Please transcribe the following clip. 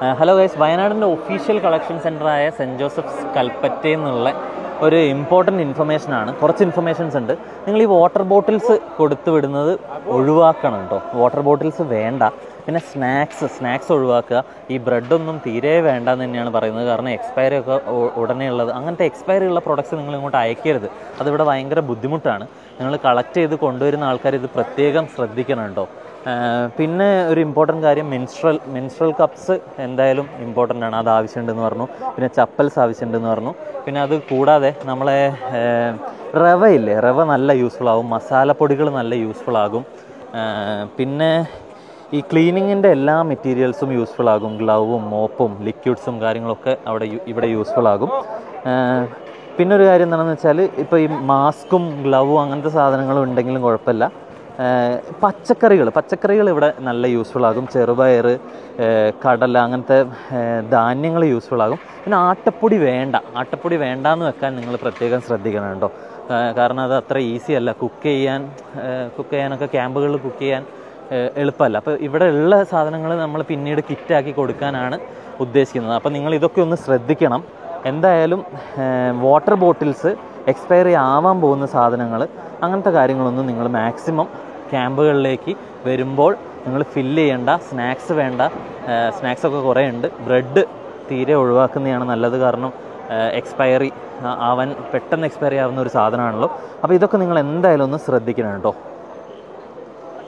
hello guys വയനാടിൻ്റെ official collection സെൻ്ററായ Saint Joseph's കൽപ്പറ്റയിൽ നിന്നുള്ള ഒരു ഇമ്പോർട്ടൻറ്റ് ഇൻഫർമേഷൻ ആണ് കുറച്ച് ഇൻഫർമേഷൻസ് ഉണ്ട് നിങ്ങൾ ഈ വാട്ടർ ബോട്ടിൽസ് കൊടുത്തു വിടുന്നത് ഒഴിവാക്കണം കേട്ടോ വാട്ടർ ബോട്ടിൽസ് വേണ്ട പിന്നെ സ്നാക്സ് സ്നാക്സ് ഒഴിവാക്കുക ഈ ബ്രെഡൊന്നും തീരെ വേണ്ട എന്ന് തന്നെയാണ് പറയുന്നത് കാരണം എക്സ്പയറി ഒക്കെ ഉ- ഉടനെ ഉള്ളത് അങ്ങനത്തെ എക്സ്പയറി ഉള്ള പ്രൊഡക്ട്സ് നിങ്ങൾ ഇങ്ങോട്ട് അയക്കരുത് അതിവിടെ ഭയങ്കര ബുദ്ധിമുട്ടാണ് നിങ്ങൾ കളക്ട് ചെയ്ത് കൊണ്ടുവരുന്ന ആൾക്കാർ ഇത് പ്രത്യേകം ശ്രദ്ധിക്കണം കേട്ടോ ആഹ് പിന്നെ ഒരു ഇമ്പോർട്ടൻറ്റ് കാര്യം മെൻസ്ട്രൽ മെൻസ്ട്രൽ കപ്സ് എന്തായാലും ഇമ്പോർട്ടൻ്റ് ആണ് അത് ആവശ്യമുണ്ടെന്ന് പറഞ്ഞു പിന്നെ ചപ്പൽസ് ആവശ്യമുണ്ടെന്ന് പറഞ്ഞു പിന്നെ അത് കൂടാതെ നമ്മളെ ആഹ് റവ ഇല്ലേ റവ നല്ല യൂസ്ഫുൾ ആകും മസാലപ്പൊടികൾ നല്ല യൂസ്ഫുൾ ആകും ആഹ് പിന്നെ ഈ ക്ലീനിങ്ങിൻ്റെ എല്ലാ മെറ്റീരിയൽസും യൂസ്ഫുൾ ആകും ഗ്ലൗവും മോപ്പും ലിക്വിഡ്സും കാര്യങ്ങളൊക്കെ അവിടെ യു- ഇവിടെ യൂസ്ഫുൾ ആകും ആഹ് പിന്നെ ഒരു കാര്യം എന്താണെന്ന് വെച്ചാൽ ഇപ്പോൾ ഈ മാസ്കും ഗ്ലൗവും അങ്ങനത്തെ സാധനങ്ങളും ഉണ്ടെങ്കിലും കുഴപ്പമില്ല പച്ചക്കറികൾ പച്ചക്കറികൾ ഇവിടെ നല്ല യൂസ്ഫുൾ ആകും ചെറുപയർ ഏഹ് കടല അങ്ങനത്തെ ധാന്യങ്ങൾ യൂസ്ഫുൾ ആകും പിന്നെ ആട്ടപ്പൊടി വേണ്ട ആട്ടപ്പൊടി വേണ്ടാന്ന് വെക്കാൻ നിങ്ങൾ പ്രത്യേകം ശ്രദ്ധിക്കണം കേട്ടോ ഏഹ് കാരണം അത് അത്ര ഈസി അല്ല കുക്ക് ചെയ്യാൻ കുക്ക് ചെയ്യാനൊക്കെ ക്യാമ്പുകളിൽ കുക്ക് ചെയ്യാൻ ഏഹ് എളുപ്പമല്ല അപ്പോൾ ഇവിടെ ഉള്ള സാധനങ്ങൾ നമ്മൾ പിന്നീട് കിറ്റാക്കി കൊടുക്കാനാണ് ഉദ്ദേശിക്കുന്നത് അപ്പോൾ നിങ്ങൾ ഇതൊക്കെ ഒന്ന് ശ്രദ്ധിക്കണം എന്തായാലും വാട്ടർ ബോട്ടിൽസ് എക്സ്പയറി ആവാൻ പോകുന്ന സാധനങ്ങൾ അങ്ങനത്തെ കാര്യങ്ങളൊന്നും നിങ്ങൾ മാക്സിമം ക്യാമ്പുകളിലേക്ക് വരുമ്പോൾ നിങ്ങൾ ഫില്ല് ചെയ്യേണ്ട സ്നാക്സ് വേണ്ട സ്നാക്സ് ഒക്കെ കുറേ ഉണ്ട് ബ്രെഡ് തീരെ ഒഴിവാക്കുന്നതാണ് നല്ലത് കാരണം എക്സ്പയറി ആവാൻ പെട്ടെന്ന് എക്സ്പയറി ആവുന്ന ഒരു സാധനമാണല്ലോ അപ്പോൾ ഇതൊക്കെ നിങ്ങൾ എന്തായാലും ഒന്ന് ശ്രദ്ധിക്കണം കേട്ടോ